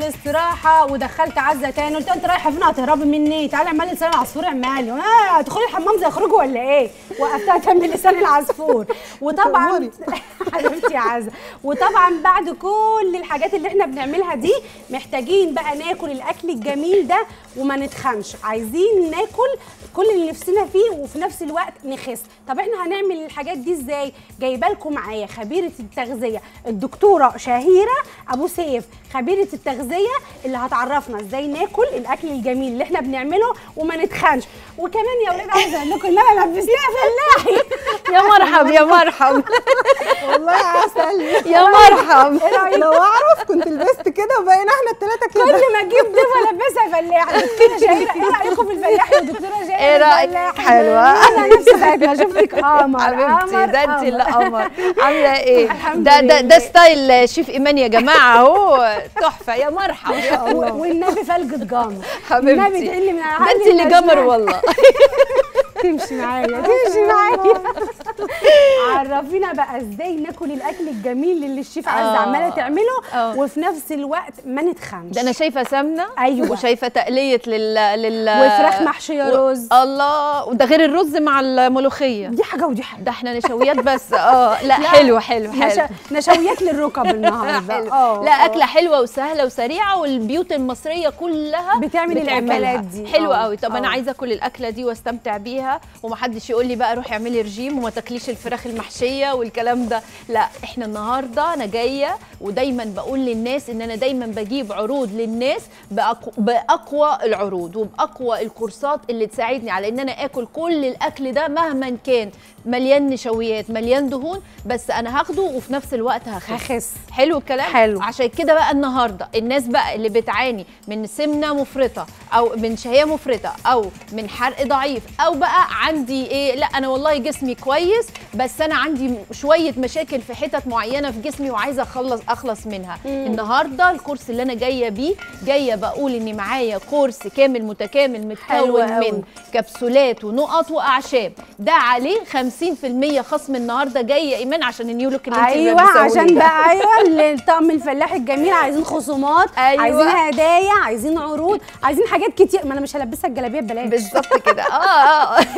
استراحه ودخلت عزه تاني قلت لها انت رايحه فين هتهربي مني تعالي اعملي لسان العصفور اعملي اه هتدخلي الحمام زي خروج ولا ايه وقفتها تعمل لسان العصفور وطبعا حبيبتي يا عزه وطبعا بعد كل الحاجات اللي احنا بنعملها دي محتاجين بقى ناكل الاكل الجميل ده وما نتخنش عايزين ناكل كل اللي نفسنا فيه وفي نفس الوقت نخس طب احنا هنعمل الحاجات دي ازاي جايبه لكم معايا خبيره التغذيه الدكتوره شهيره ابو سيف خبيره التغذيه اللي هتعرفنا ازاي ناكل الاكل الجميل اللي احنا بنعمله وما نتخنش وكمان يا ولاد عايزه اقول لكم ان انا لبستها فلاحي يا مرحب يا مرحب والله عسل يا مرحب لو اعرف كنت لبست كده وبقينا احنا الثلاثه كده كل ما اجيب ضيف البسها فلاح دكتوره شهيره ايه رايكم في الفلاح يا دكتوره شهيره ايه رأيك؟ الفلاح؟ حلوة. انا نفسي ساعه ما شفتك قمر حبيبتي قمر، ده انت قمر. اللي قمر عامله ايه الحمد ده ده ده لله. ستايل شيف ايمان يا جماعه اهو تحفه يا مرحب و- والنبي فلقة جامر حبيبتي. النبي ادعي لي من ده عندي انت اللي الأسنان. جمر والله تمشي معايا تمشي معايا عرفينا بقى ازاي ناكل الاكل الجميل اللي الشيف عز آه. عماله تعمله آه. وفي نفس الوقت ما نتخنش ده انا شايفه سمنه أيوة. وشايفه تقليه لل لل وفراخ محشيه و- رز الله وده غير الرز مع الملوخيه دي حاجه ودي حاجه ده احنا نشويات بس اه لا حلو حلو حلو نشا- نشويات للركب النهارده حلو. اه لا آه. اكله حلوه وسهله وسريعه والبيوت المصريه كلها بتعمل بتعملها. الأكلات دي. حلوه آه. قوي طب انا آه. عايزه اكل الاكله دي واستمتع بيها ومحدش يقول لي بقى روحي اعملي رجيم وما تاكليش الفراخ المحشيه والكلام ده لا احنا النهارده انا جايه ودايما بقول للناس ان انا دايما بجيب عروض للناس بأقو باقوى العروض وباقوى الكورسات اللي تساعدني على ان انا اكل كل الاكل ده مهما كان مليان نشويات مليان دهون بس انا هاخده وفي نفس الوقت هخس هخس حلو الكلام حلو. عشان كده بقى النهارده الناس بقى اللي بتعاني من سمنه مفرطه او من شهيه مفرطه او من حرق ضعيف او بقى عندي ايه لا انا والله جسمي كويس بس انا عندي شويه مشاكل في حتت معينه في جسمي وعايزه اخلص اخلص منها النهارده الكورس اللي انا جايه بيه جايه بقول ان معايا كورس كامل متكامل حلو متكون أوي. من كبسولات ونقط واعشاب ده عليه 50% خصم النهارده جاي يا ايمان عشان النيو لوك اللي انت ايوه لابساه عشان لي. بقى ايوه الطقم الفلاح الجميل عايزين خصومات أيوة. عايزين هدايا عايزين عروض عايزين حاجات كتير ما انا مش هلبسك الجلابيه ببلاش بالظبط كده اه اه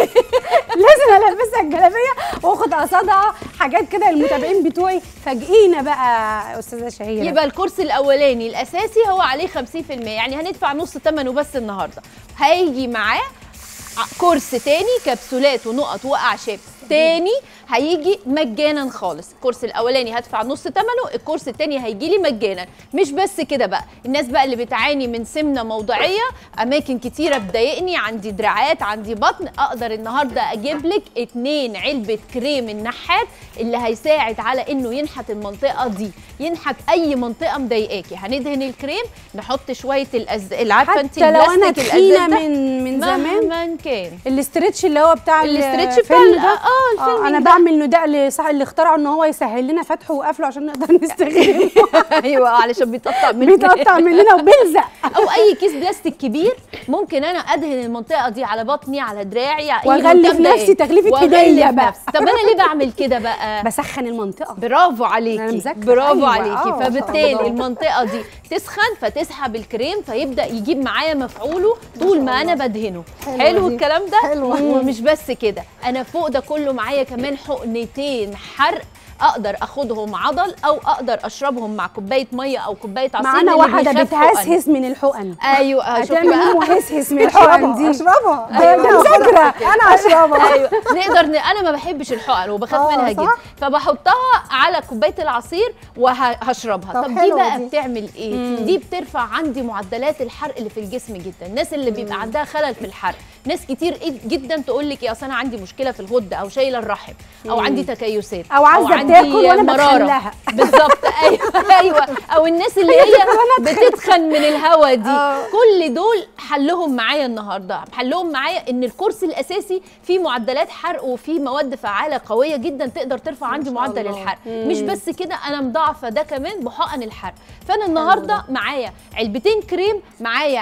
لازم البسها الجلابيه واخد قصادها حاجات كده للمتابعين بتوعي فاجئينا بقى يا استاذه شهيره يبقى الكورس الاولاني الاساسي هو عليه 50% يعني هندفع نص ثمنه بس النهارده هيجي معاه ع- كورس تاني كبسولات ونقط واعشاب تاني هيجي مجانا خالص الكورس الاولاني هدفع نص ثمنه الكورس التاني هيجي لي مجانا مش بس كده بقى الناس بقى اللي بتعاني من سمنه موضعيه اماكن كتيره بتضايقني عندي دراعات عندي بطن اقدر النهارده اجيب لك اتنين علبه كريم النحات اللي هيساعد على انه ينحت المنطقه دي ينحت اي منطقه مضايقاكي هندهن الكريم نحط شويه الأز... عارفه انت حتى لو انا البلاستيك تخينه الأزاز ده من من زمان مهما كان الاسترتش اللي هو بتاع الاسترتش الفيلم بتاع- ده اه الفيلم انا ده. بعمل نداء لصاحب اللي اخترعه ان هو يسهل لنا فتحه وقفله عشان نقدر نستخدمه ايوه علشان بيتقطع من بيتقطع مننا وبيلزق او اي كيس بلاستيك كبير ممكن انا ادهن المنطقه دي على بطني على دراعي على أي وأغلف منطقة نفسي مضايقاني. تغليفة وأغلف هدية بقى. نفسي. طب انا ليه بعمل كده بقى بسخن المنطقه برافو أنا عليكي مذاكرة. برافو أيوة، عليكي آه، ما شاء فبالتالي الله. المنطقه دي تسخن فتسحب الكريم فيبدا يجيب معايا مفعوله طول ما انا بدهنه حلوة حلو دي. الكلام ده حلوة. ومش بس كده انا فوق ده كله معايا كمان حقنتين حرق اقدر اخدهم عضل او اقدر اشربهم مع كوبايه ميه او كوبايه عصير معانا للي واحده بيخاف حقن. بتهسهس من الحقن ايوه شوفي هتعمل بقى ام هسهس من الحقن دي اشربها ده ده مذاكره انا اشربها ايوه نقدر ن... انا ما بحبش الحقن وبخاف آه، منها صح؟ جدا فبحطها على كوبايه العصير وهشربها طب طب, دي حلوة بقى دي. بتعمل ايه دي بترفع عندي معدلات الحرق اللي في الجسم جدا الناس اللي بيبقى عندها خلل في الحرق ناس كتير إيه جدا تقول لك يا اصل انا عندي مشكله في الغده او شايله الرحم او عندي تكيسات أو عايزة عندي تاكل وأنا مرارة. بتخلها. بالظبط ايوه ايوه او الناس اللي هي بتتخن من الهوا دي كل دول حلهم معايا النهارده حلهم معايا ان الكورس الاساسي فيه معدلات حرق وفيه مواد فعاله قويه جدا تقدر ترفع عندي معدل الله. الحرق مش بس كده انا مضاعفه ده كمان بحقن الحرق فانا النهارده معايا علبتين كريم معايا ع-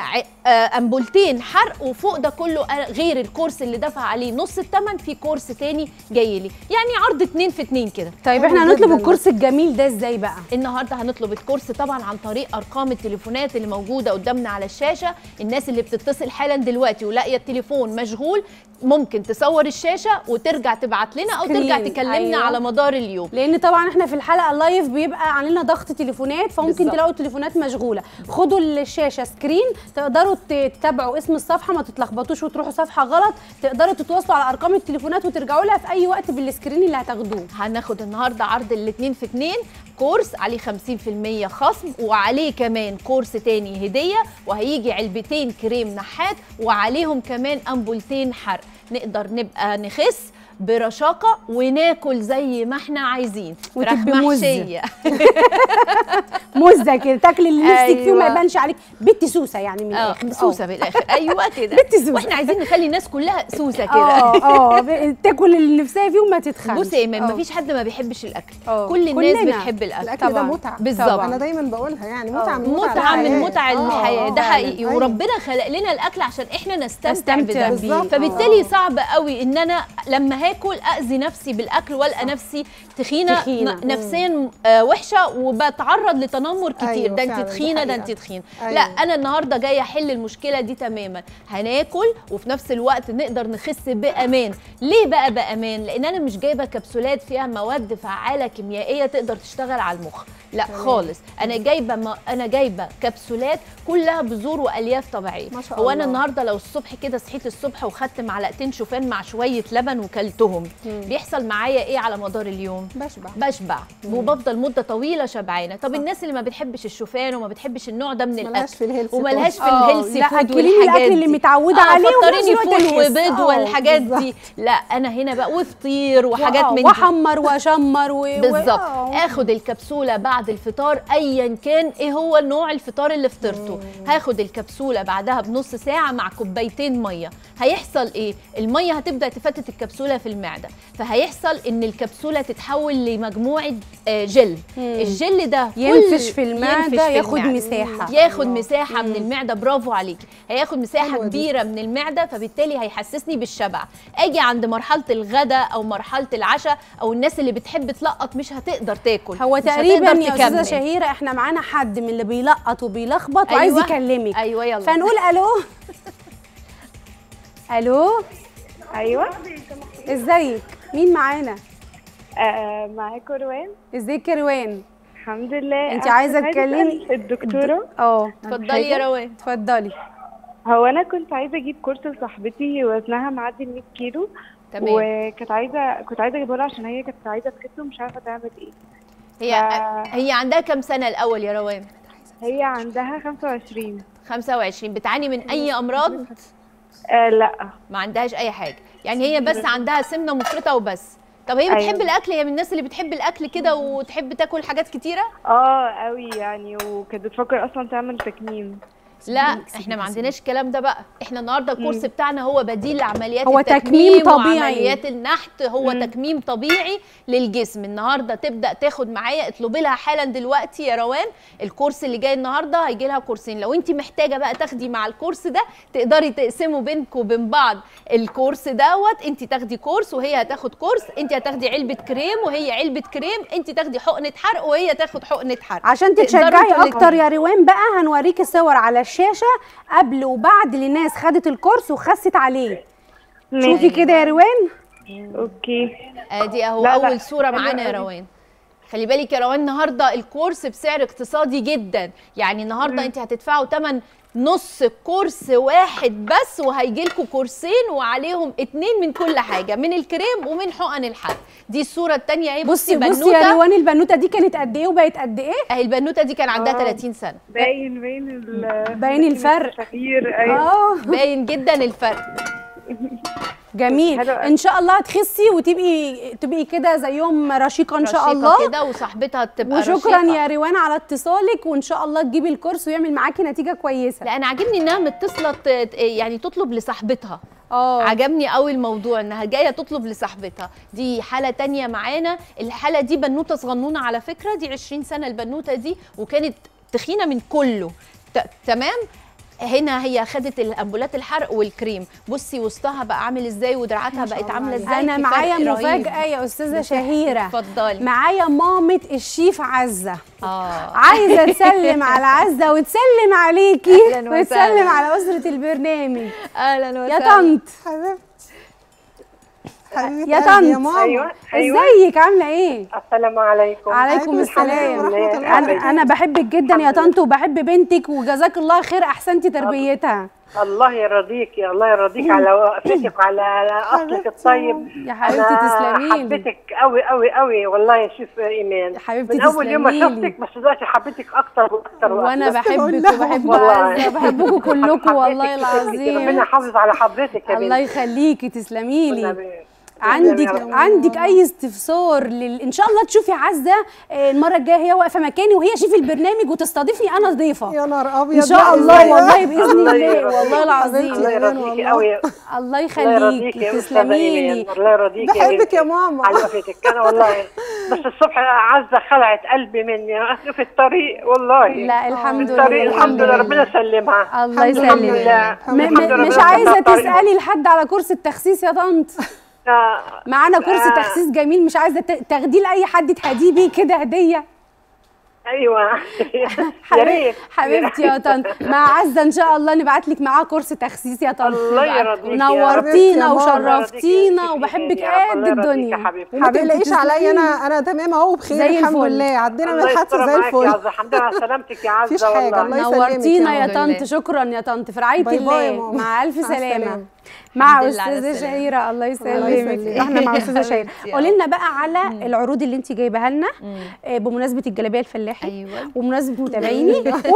آه، امبولتين حرق وفوق ده كله آه، غير الكورس اللي دفع عليه نص الثمن في كورس تاني جاي لي يعني عرض اتنين في اتنين كده طيب حلو احنا هنطلب جداً الكورس الجميل ده ازاي بقى النهارده هنطلب الكورس طبعا عن طريق ارقام التليفونات اللي موجوده قدامنا على الشاشه الناس اللي بتتصل حالا دلوقتي ولاقيه التليفون مشغول ممكن تصور الشاشه وترجع تبعت لنا او ترجع سكرين، تكلمنا أيوة. على مدار اليوم لان طبعا احنا في الحلقه اللايف بيبقى علينا ضغط تليفونات فممكن بالظبط. تلاقوا التليفونات مشغوله خدوا الشاشه سكرين تقدروا ت- تتابعوا اسم الصفحه ما تتلخبطوش وتروحوا صفحه غلط تقدروا تتواصلوا على ارقام التليفونات وترجعوا لها في اي وقت بالسكرين اللي هتاخدوه هناخد النهارده عرض الاتنين في اتنين كورس عليه 50% خصم وعليه كمان كورس تاني هديه وهيجي علبتين كريم نحات وعليهم كمان امبولتين حرق نقدر نبقى نخس برشاقه وناكل زي ما احنا عايزين فراخ وتبقي مز. محشيه مزه كده تاكلي اللي نفسك فيه وما أيوة. يبانش عليك بنت سوسه يعني من اه الاخر سوسه بالاخر ايوه كده بنت سوسة. واحنا عايزين نخلي الناس كلها سوسه كده اه اه ب- تاكل اللي نفسها فيه وما تتخنش بصي يا ايمان آه. مفيش حد ما بيحبش الاكل آه. كل الناس كلنا. بتحب الاكل الاكل ده طبعاً. متعه بالظبط. انا دايما بقولها يعني متعه من متع متعه من الحياة. متع آه، الحياه آه، ده فعلاً. حقيقي أيوة. وربنا خلق لنا الاكل عشان احنا نستمتع نستمتع بده بيه. بالظبط. فبالتالي صعب قوي ان انا لما هاكل اذي نفسي بالاكل والقى نفسي تخينه, تخينة. ن- نفسيا آه، وحشه وبتعرض لتنمر كتير أيوة، ده انت فعلاً، دي تخينه ده انت حقيقة. تخينه أيوة. لا انا النهارده جايه احل المشكله دي تماما هناكل وفي نفس الوقت نقدر نخس بامان ليه بقى بامان لان انا مش جايبه كبسولات فيها مواد فعاله كيميائيه تقدر تشتغل على المخ لا خالص انا جايبه ما انا جايبه كبسولات كلها بذور والياف طبيعيه ما شاء هو انا الله. النهارده لو الصبح كده صحيت الصبح وخدت معلقتين شوفان مع شويه لبن وكلتهم بيحصل معايا ايه على مدار اليوم بشبع بشبع وبفضل مده طويله شبعانه طب الناس اللي ما بتحبش الشوفان وما بتحبش النوع ده من ملهاش الاكل في الهيلثي وملهاش في آه، الهيلثي لا، فود أكليني والحاجات الأكل اللي دي. متعودة آه، عليه وفي نفس فطريني الوقت فول أخس. وبيض آه، والحاجات بالظبط. دي لا انا هنا بقى وفطير وحاجات آه، من دي واحمر واشمر و... بالظبط آه. اخد الكبسوله بعد الفطار ايا كان ايه هو نوع الفطار اللي فطرته هاخد الكبسوله بعدها بنص ساعه مع كوبايتين ميه هيحصل ايه الميه هتبدا تفتت الكبسوله في المعده فهيحصل ان الكبسوله تتحول لمجموعه آه، جل الجل ده كل- ينفش في المعدة، ينفش في ياخد المعدة. مساحة. ياخد مساحه من المعده برافو عليكي هياخد مساحه حلوة دي. كبيره من المعده فبالتالي هيحسسني بالشبع اجي عند مرحله الغداء او مرحله العشاء او الناس اللي بتحب تلقط مش هتقدر تاكل هو مش تقريبا هتقدر يا استاذه تكمل. شهيره احنا معانا حد من اللي بيلقط وبيلخبط وعايز أيوة. يكلمك ايوه يلا فنقول الو الو ايوه ازيك مين معانا آه معاكم روان ازيك يا روان الحمد لله أنت أنا عايزة كنت تكلمي؟ أسأل الدكتوره اه اتفضلي يا روان اتفضلي هو انا كنت عايزه اجيب كورس لصاحبتي وزنها معدي ال 100 كيلو تمام وكانت عايزه كنت عايزه اجيبها لها عشان هي كانت عايزه تخس ومش عارفه تعمل ايه هي ف- هي عندها كام سنه الاول يا روان هي عندها 25 25 بتعاني من اي امراض آه لا ما عندهاش اي حاجه يعني هي بس عندها سمنه مفرطه وبس طب هي أيوة. بتحب الاكل هي من الناس اللي بتحب الاكل كده وتحب تاكل حاجات كتيره اه قوي يعني وكانت بتفكر اصلا تعمل تكميم لا احنا ما عندناش الكلام ده بقى احنا النهارده الكورس بتاعنا هو بديل لعمليات هو التكميم تكميم طبيعي. وعمليات النحت هو تكميم طبيعي للجسم النهارده تبدا تاخد معايا اطلبي لها حالا دلوقتي يا روان الكورس اللي جاي النهارده هيجي لها كورسين لو انت محتاجه بقى تاخدي مع الكورس ده تقدري تقسموا بينكم وبين بعض الكورس دوت انت تاخدي كورس وهي هتاخد كورس انت هتاخدي علبه كريم وهي علبه كريم انت تاخدي حقنه حرق وهي تاخد حقنه حرق عشان تقدروا تتشجعي انتوا اكتر الاتنين. يا روان بقى هنوريكي صور على الشاشه قبل وبعد لناس خدت الكورس وخست عليه شوفي ماشي. كده يا روان اوكي ادي اهو لا، لا، اول صوره حلو معانا يا قوي. روان خلي بالك يا روان النهارده الكورس بسعر اقتصادي جدا يعني النهارده انت هتدفعوا ثمن نص كورس واحد بس وهيجي لكم كورسين وعليهم اتنين من كل حاجه من الكريم ومن حقن الحرق دي الصوره الثانيه اهي بصي بصي يا بنوته روان البنوته دي كانت قد ايه وبقت قد ايه اهي البنوته دي كان عندها آه. 30 سنه باين باين ال- باين الفرق. التغيير ايوه اه باين جدا الفرق جميل حلو قوي. ان شاء الله هتخسي وتبقي تبقي كده زيهم رشيقه ان شاء رشيقة الله كده وصاحبتها تبقى وشكرا رشيقة. يا روان على اتصالك وان شاء الله تجيبي الكورس ويعمل معاكي نتيجه كويسه لا انا عاجبني انها متصله ت- يعني تطلب لصاحبتها اه عجبني قوي الموضوع انها جايه تطلب لصاحبتها دي حاله تانية معانا الحاله دي بنوته صغنونه على فكره دي 20 سنه البنوته دي وكانت تخينه من كله ت- تمام هنا هي خدت الامبولات الحرق والكريم بصي وسطها بقى عامل ازاي ودراعاتها بقت عامله ازاي انا في معايا فرق رهيب. مفاجاه يا استاذه شهيره اتفضلي معايا مامة الشيف عزة اه عايزة تسلم على عزة وتسلم عليكي أهلاً وسهلاً. وتسلم على أسرة البرنامج اهلا يا وسهلا طنط حبيبتي حبيبتي يا قلبي يا طنط. ماما ايوه ايوه ازيك عاملة ايه؟ السلام عليكم عليكم عليكم السلام السلام ورحمة الله انا وبركاته. انا بحبك جدا يا طنط وبحب بنتك وجزاك الله خير احسنتي تربيتها الله يرضيك يا الله يرضيك على وقفتك وعلى على اصلك الطيب يا حبيبتي أنا تسلمي لي حبيتك قوي قوي قوي والله يا شيف ايمان يا حبيبتي من اول يوم ما تسلمي لي. شفتك بس دلوقتي حبيتك اكتر واكتر وانا وأكتر. بحبك قلنا وبحب والله. عزة بحبكم كلكم والله حبيتك كتير. ربنا العظيم يحافظ على حضرتك يا الله بنتي يخليكي تسلمي لي والنبي. عندك يا رب. عندك اي استفسار لل... ان شاء الله تشوفي عزه آه، المره الجايه هي واقفه مكاني وهي شيف البرنامج وتستضيفني انا ضيفه يا نار ابيض ان شاء يا الله إزاي؟ والله باذن الله الله يرضيك. والله العظيم الله يرضيك والله. قوي الله الله يرضيك يخليكي يا تسلمي استاذه لي ايمان الله يرضيك بحبك بنتي. يا ماما. على وقفتك انا والله بس الصبح عزه خلعت قلبي مني في الطريق والله لا الحمد الطريق لله الحمد لله ربنا يسلمها الله الحمد يسلمك لله. م- الحمد لله م- مش ربنا عايزه فتح طريقها. تسالي لحد على كورس التخسيس يا طنط آه، معانا كورس آه. تخسيس جميل مش عايزه ت- تاخديه لاي حد تهديه بيه كده هديه ايوه يا حبيب- ريت حبيبتي يا طنط مع عزه ان شاء الله نبعت لك معاه كورس تخسيس يا طنط الله نبعت- يرضيك يا رب. نورتينا يا ماما. وشرفتينا وبحبك يا رب. قد الله يرضيك يا الدنيا حبيبتي. وما تقلقيش تسلمي. عليا انا انا تمام اهو بخير زي الحمد الفل. لله عدينا من الله الحادثه يستر زي معاك يا الفل عزه الحمد لله على سلامتك يا مفيش عزه حاجة، والله الله يسلمك نورتينا يا يا رب. طنط شكرا يا طنط في رعايه باي باي يا الله ماما. مع الف مع سلامه السلامة. مع الحمد لله على استاذه السلامة. شهيره الله يسلمك يسلمك. احنا مع استاذه شهيره حبيبتي يا قولي رب. لنا بقى على العروض اللي انت جايباها لنا آه، بمناسبه الجلابيه الفلاحي ايوه ومناسبه متابعيني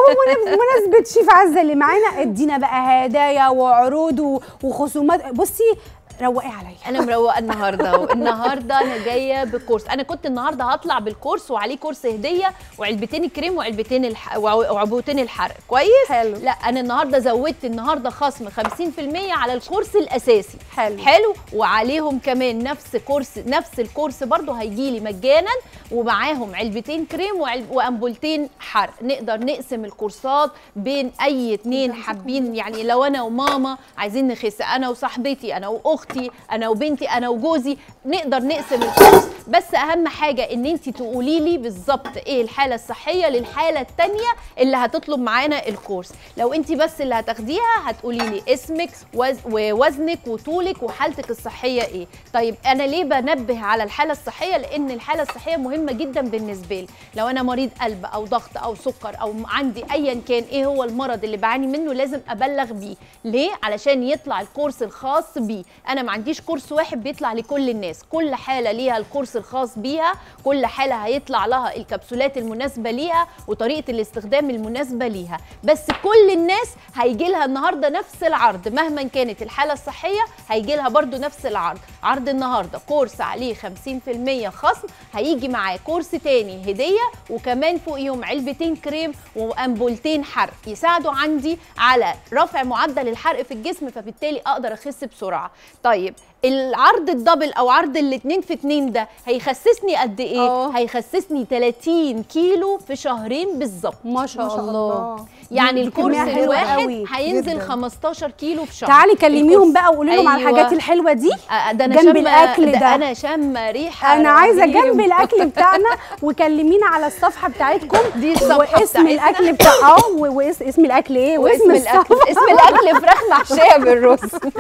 وبمناسبه شيف عزه اللي معانا ادينا بقى هدايا وعروض و- وخصومات بصي روقي عليا انا مروقه النهارده والنهارده انا جايه بكورس انا كنت النهارده هطلع بالكورس وعليه كورس هديه وعلبتين الكريم وعلبتين الح... وع- وعبوتين الحرق كويس حلو. لا انا النهارده زودت النهارده خصم 50% على الكورس الاساسي حلو. حلو وعليهم كمان نفس كورس نفس الكورس برضو هيجي لي مجانا ومعاهم علبتين كريم وعلب... وامبولتين حرق نقدر نقسم الكورسات بين اي اتنين حابين يعني لو انا وماما عايزين نخس انا وصاحبتي انا واختي انا وبنتي انا وجوزي نقدر نقسم الكورس بس اهم حاجه ان انت تقولي لي بالظبط ايه الحاله الصحيه للحاله التانية اللي هتطلب معانا الكورس لو انت بس اللي هتاخديها هتقولي لي اسمك وز... ووزنك وطولك وحالتك الصحيه ايه طيب انا ليه بنبه على الحاله الصحيه لان الحاله الصحيه مهمه جدا بالنسبه لي لو انا مريض قلب او ضغط او سكر او عندي ايا كان ايه هو المرض اللي بعاني منه لازم ابلغ بيه ليه علشان يطلع الكورس الخاص بيه انا ما عنديش كورس واحد بيطلع لكل الناس كل حاله ليها الكورس الخاص بيها كل حاله هيطلع لها الكبسولات المناسبه ليها وطريقه الاستخدام المناسبه ليها بس كل الناس هيجي لها النهارده نفس العرض مهما كانت الحاله الصحيه هيجي لها برده نفس العرض عرض النهارده كورس عليه 50% خصم هيجي معاه كورس تاني هديه وكمان فوقيهم علبتين كريم وامبولتين حرق يساعدوا عندي على رفع معدل الحرق في الجسم فبالتالي اقدر اخس بسرعه طيب العرض الدبل او عرض الاتنين في اتنين ده هيخسسني قد ايه اه. هيخسسني 30 كيلو في شهرين بالظبط ما شاء ما شاء الله الله يعني دي الكورس كمية حلوة الواحد قوي هينزل جداً. 15 كيلو في شهر تعالي كلميهم الكورس- بقى وقولي لهم على أيوة. الحاجات الحلوه دي آه، ده انا جنب شامة- الأكل ده. انا شامه ريحه انا عايزه رهيبة. جنب الاكل بتاعنا وكلمينا على الصفحه بتاعتكم دي الصفحة واسم بتاعتنا. الاكل بتاع اه و- واسم اسم الاكل ايه واسم الاكل الصفحه اسم الاكل فراخ محشيه بالرز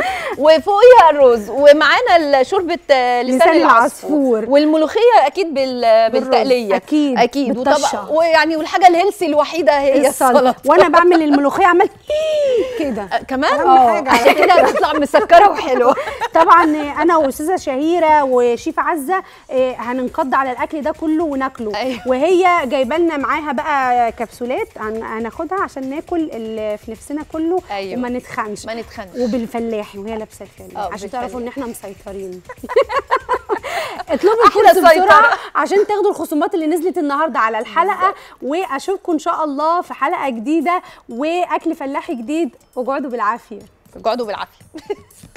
وفوقيها الرز ومعانا شوربه آه، لسان, لسان العصفور العصفور. والملوخيه اكيد بال... بالتقليه أكيد، اكيد بالطشة. وطبعا ويعني والحاجه الهيلثي الوحيده هي السلطه وانا بعمل الملوخيه عملت كده آه، كمان أهم اه حاجة. عشان كده بتطلع مسكره وحلوه طبعا انا واستاذه شهيره وشيف عزه آه، هننقض على الاكل ده كله وناكله أيوة. وهي جايبه لنا معاها بقى كبسولات هن- هناخدها عشان ناكل اللي في نفسنا كله أيوة. وما نتخنش ما نتخنش وبالفلاحي وهي لابسه الفلاحي آه، عشان تعرفوا ان بالفلاحي. احنا مسيطرين اطلبوا أحلى الكورس سيطرة. بسرعه عشان تاخدوا الخصومات اللي نزلت النهارده على الحلقه واشوفكم ان شاء الله في حلقه جديده واكل فلاحي جديد واقعدوا بالعافيه اقعدوا بالعافيه